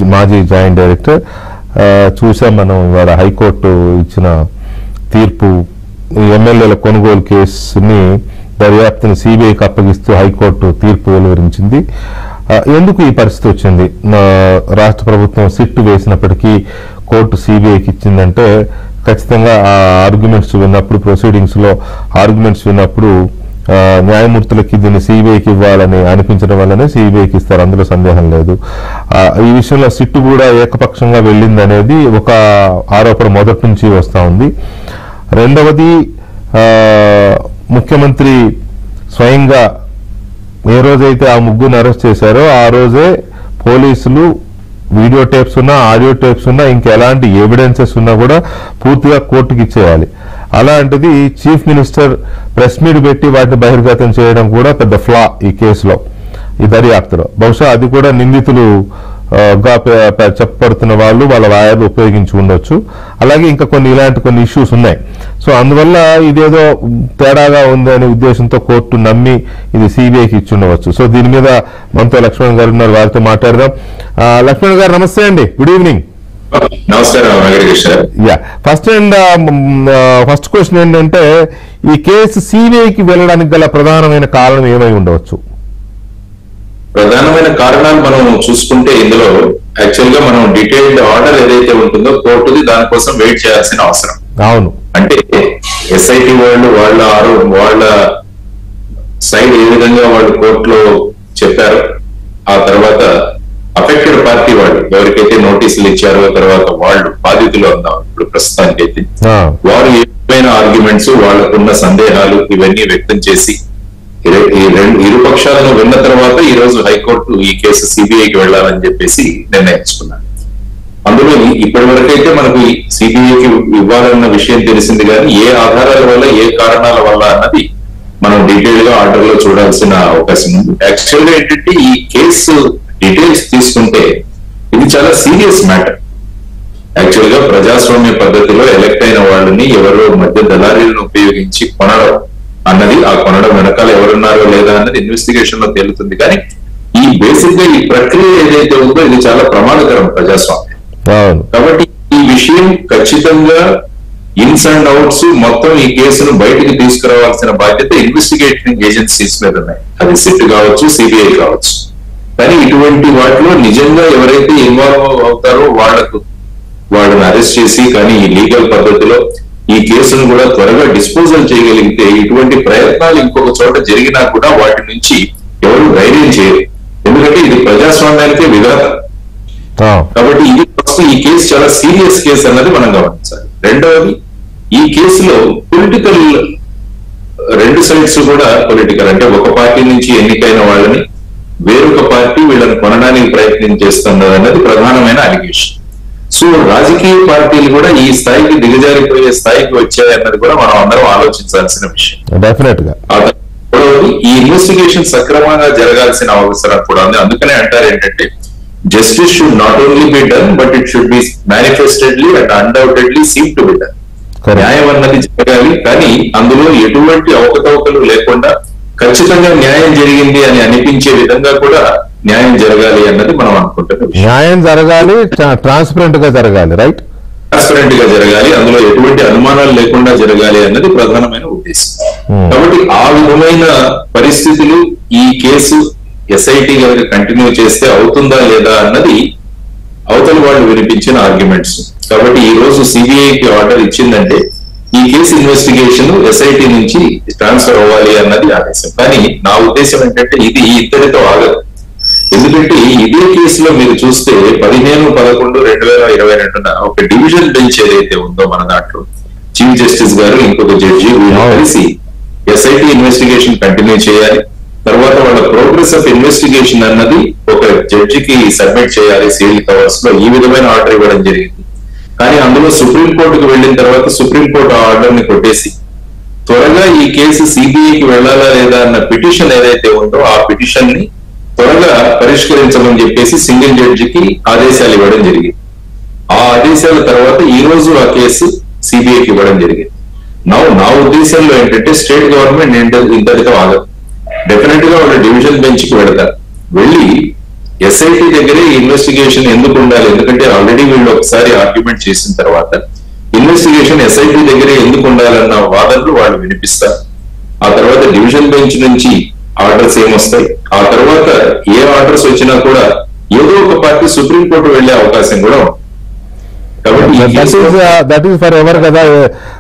మాజీ joint director ఆ, చూసాం మనం ఇవాళ హైకోర్టు ఇచ్చిన తీర్పు ఈ ఎమ్మెల్యేల కొనుగోలు కేసుని దర్యాప్తుని సిబిఐకి అప్పగిస్తూ హైకోర్టు తీర్పు వెలువరించింది ఆ, ఎందుకు ఈ పరిస్థితి వచ్చింది నా రాష్ట్ర ప్రభుత్వం సిట్టు వేసినప్పటికీ కోర్టు సిబిఐకి ఇచ్చిందంటే ఖచ్చితంగా ఆ ఆర్గ్యుమెంట్స్ విన్నప్పుడు ప్రొసీడింగ్స్ లో ఆర్గ్యుమెంట్స్ విన్నప్పుడు ఆ, న్యాయమూర్తులకి దీన్ని సిబిఐకి ఇవ్వాలని అనిపించడం వల్లనే సిబిఐకి ఇస్తారు అందులో సందేహం లేదు ఆ, ఈ విషయంలో సిట్టు కూడా ఏకపక్షంగా వెళ్ళింది అనేది ఒక ఆరోపణ మొదటి నుంచి వస్తూ ఉంది రెండవది ఆ, ముఖ్యమంత్రి స్వయంగా ఏ రోజైతే ఆ ముగ్గురిని అరెస్ట్ చేశారో ఆ రోజే పోలీసులు వీడియో టేప్స్ ఉన్నా ఆడియో టేప్స్ ఉన్నా ఇంకా ఎలాంటి ఎవిడెన్సెస్ ఉన్నా కూడా పూర్తిగా కోర్టుకి ఇచ్చేయాలి అలాంటిది చీఫ్ మినిస్టర్ ప్రెస్ మీట్ పెట్టి వాటిని బహిర్గతం చేయడం కూడా పెద్ద ఫ్లా ఈ కేసులో ఈ దర్యాప్తులో బహుశా అది కూడా నిందితులు ఆ, గా ప- ప- చెప్పబడుతున్న వాళ్ళు వాళ్ళ లాయర్లు ఉపయోగించి ఉండొచ్చు అలాగే ఇంకా కొన్ని ఇలాంటి కొన్ని ఇష్యూస్ ఉన్నాయి సో అందువల్ల ఇదేదో తేడాగా ఉంది అనే ఉద్దేశంతో కోర్టు నమ్మి ఇది సిబిఐకి ఇచ్చి ఉండవచ్చు సో దీని మీద మనతో లక్ష్మణ్ గారు ఉన్నారు వారితో మాట్లాడదాం ఆ, లక్ష్మణ్ గారు నమస్తే అండి గుడ్ ఈవినింగ్ నమస్కారం Venkatakrishna garu yeah first and first question ఏంటంటే ఈ కేసు సిబిఐకి వెళ్ళడానికి గల ప్రధానమైన కారణం ఏమై ఉండవచ్చు ప్రధానమైన కారణాలు మనం చూసుకుంటే ఇందులో యాక్చువల్ గా మనం డీటెయిల్డ్ ఆర్డర్ ఏదైతే ఉంటుందో కోర్టుది దానికోసం వెయిట్ చేయాల్సిన అవసరం అవును అంటే ఎస్ఐటి వాళ్ళు వాళ్ళ ఆరో వాళ్ళ సైడ్ ఏ విధంగా వాళ్ళు కోర్టులో చెప్పారో ఆ తర్వాత అఫెక్టెడ్ పార్టీ వాళ్ళు ఎవరికైతే నోటీసులు ఇచ్చారో తర్వాత వాళ్ళు బాధితులు అందాం ఇప్పుడు ప్రస్తుతానికైతే ఆ, వారు ఏమైనా ఆర్గ్యుమెంట్స్ వాళ్ళకున్న సందేహాలు ఇవన్నీ వ్యక్తం చేసి ఇరు- ఈ రెండు ఇరు పక్షాలను విన్న తర్వాత ఈ రోజు హైకోర్టు ఈ కేసు సిబిఐకి వెళ్ళాలని చెప్పేసి నిర్ణయించుకున్నారు అందులో ఈ- ఇప్పటి వరకైతే మనకు సిబిఐకి ఇవ్వాలన్న విషయం తెలిసింది కానీ ఏ ఆధారాల వల్ల ఏ కారణాల వల్ల అన్నది మనం డీటెయిల్ గా ఆర్డర్ లో చూడాల్సిన అవకాశం ఉంది యాక్చువల్ గా ఏంటంటే ఈ కేసు డీటెయిల్స్ తీసుకుంటే ఇది చాలా సీరియస్ మ్యాటర్ యాక్చువల్ గా ప్రజాస్వామ్య పద్ధతిలో ఎలక్ట్ అయిన వాళ్ళని ఎవరో మధ్య దళారీలను ఉపయోగించి కొనడం అన్నది ఆ కొనడం వెనకాల ఎవరున్నారో లేదా అన్నది ఇన్వెస్టిగేషన్ లో తేలుతుంది కానీ ఈ బేసిక్ గా ఈ ప్రక్రియ ఏదైతే ఉందో ఇది చాలా ప్రమాదకరం ప్రజాస్వామ్యం అవును కాబట్టి ఈ విషయం ఖచ్చితంగా ఇన్స్ అండ్ అవుట్స్ మొత్తం ఈ కేసును బయటికి తీసుకురావాల్సిన బాధ్యత ఇన్వెస్టిగేటింగ్ ఏజెన్సీస్ మీద ఉన్నాయి అది సిట్ కావచ్చు సిబిఐ కావచ్చు కానీ ఇటువంటి వాటిలో నిజంగా ఎవరైతే ఇన్వాల్వ్ అవుతారో వాళ్లకు వాళ్ళని అరెస్ట్ చేసి కానీ ఈ లీగల్ పద్ధతిలో ఈ కేసును కూడా త్వరగా డిస్పోజల్ చేయగలిగితే ఇటువంటి ప్రయత్నాలు ఇంకొక చోట జరిగినా కూడా వాటి నుంచి ఎవరు ధైర్యం చేయరు ఎందుకంటే ఇది ప్రజాస్వామ్యానికే విఘాతం ఆ, కాబట్టి ఇది ఫస్ట్ ఈ కేసు చాలా సీరియస్ కేసు అన్నది మనం గమనించాలి రెండవది ఈ కేసులో పొలిటికల్ రెండు సైడ్స్ కూడా పొలిటికల్ అంటే ఒక పార్టీ నుంచి ఎన్నికైన వాళ్ళని వేరొక పార్టీ వీళ్ళని కొనడానికి ప్రయత్నం చేస్తున్నది అన్నది ప్రధానమైన అలిగేషన్ సో రాజకీయ పార్టీలు కూడా ఈ స్థాయికి దిగజారిపోయే స్థాయికి వచ్చాయి అన్నది కూడా మనం అందరం ఆలోచించాల్సిన విషయం డెఫినెట్ గా ఆ తర్వాత మూడవది, ఈ ఇన్వెస్టిగేషన్ సక్రమంగా జరగాల్సిన అవసరం కూడా ఉంది అందుకనే అంటారు ఏంటంటే justice should not only be done but it should be manifestedly and undoubtedly seem to be done Correct. న్యాయం అన్నది జరగాలి కానీ అందులో ఎటువంటి అవకతవకలు లేకుండా ఖచ్చితంగా న్యాయం జరిగింది అని అనిపించే విధంగా కూడా న్యాయం జరగాలి అన్నది మనం అనుకుంటున్న విషయం న్యాయం జరగాలి ట్రాన్స్పరెంట్ గా జరగాలి రైట్ ట్రాన్స్పరెంట్ గా జరగాలి అందులో ఎటువంటి అనుమానాలు లేకుండా జరగాలి అన్నది ప్రధానమైన ఉద్దేశం Hmm. కాబట్టి ఆ విధమైన పరిస్థితులు ఈ కేసు ఎస్ఐటి గారికి కంటిన్యూ చేస్తే అవుతుందా లేదా అన్నది అవతల వాళ్ళు వినిపించిన ఆర్గ్యుమెంట్స్ కాబట్టి ఈ రోజు సిబిఐకి ఆర్డర్ ఇచ్చిందంటే ఈ కేసు ఇన్వెస్టిగేషన్ ఎస్ఐటి నుంచి ట్రాన్స్ఫర్ అవ్వాలి అన్నది ఆదేశం కానీ నా ఉద్దేశం ఏంటంటే ఇది ఇద్దరితో ఆగదు ఎందుకంటే ఇదే కేసులో మీరు చూస్తే పదిహేను పదకొండు రెండు వేల ఇరవై రెండున ఒక డివిజన్ బెంచ్ ఏదైతే ఉందో మన దాంట్లో చీఫ్ జస్టిస్ గారు ఇంకొక జడ్జి వీళ్ళు అవును. కలిసి ఎస్ఐటి ఇన్వెస్టిగేషన్ కంటిన్యూ చేయాలి తర్వాత వాళ్ళ ప్రోగ్రెస్ ఆఫ్ ఇన్వెస్టిగేషన్ అన్నది ఒక జడ్జికి సబ్మిట్ చేయాలి సీల్ కవర్స్ లో ఈ విధమైన ఆర్డర్ ఇవ్వడం జరిగింది కానీ అందులో సుప్రీం కోర్టుకు వెళ్ళిన తర్వాత సుప్రీం కోర్టు ఆ ఆర్డర్ ని కొట్టేసి త్వరగా ఈ కేసు సిబిఐకి వెళ్ళాలా లేదా అన్న పిటిషన్ ఏదైతే ఉందో ఆ పిటిషన్ ని త్వరగా పరిష్కరించమని చెప్పేసి సింగిల్ జడ్జికి ఆదేశాలు ఇవ్వడం జరిగింది ఆ ఆదేశాల తర్వాత ఈ రోజు ఆ కేసు సిబిఐకి ఇవ్వడం జరిగింది నా నా ఉద్దేశంలో ఏంటంటే స్టేట్ గవర్నమెంట్ ఇంత- ఇంతటితో ఆగదు డెఫినెట్ గా వాళ్ళు డివిజన్ బెంచ్ కి వెళతారు వెళ్ళి ఎస్ఐటి దగ్గరే ఇన్వెస్టిగేషన్ ఎందుకు ఉండాలి ఎందుకంటే ఆల్రెడీ వీళ్ళు ఒకసారి ఆర్గ్యుమెంట్ చేసిన తర్వాత ఇన్వెస్టిగేషన్ ఎస్ఐటి దగ్గరే ఎందుకు ఉండాలన్న వాదనలు వాళ్ళు వినిపిస్తారు ఆ తర్వాత డివిజన్ బెంచ్ నుంచి ఆర్డర్స్ ఏమొస్తాయి ఆ తర్వాత ఏ ఆర్డర్స్ వచ్చినా కూడా ఏదో ఒక పార్టీ సుప్రీంకోర్టు వెళ్లే అవకాశం కూడా ఉంది కాబట్టి ఈ దట్ ఈస్ కేసులో- దట్ ఈస్ ఫర్ ఎవర్ కదా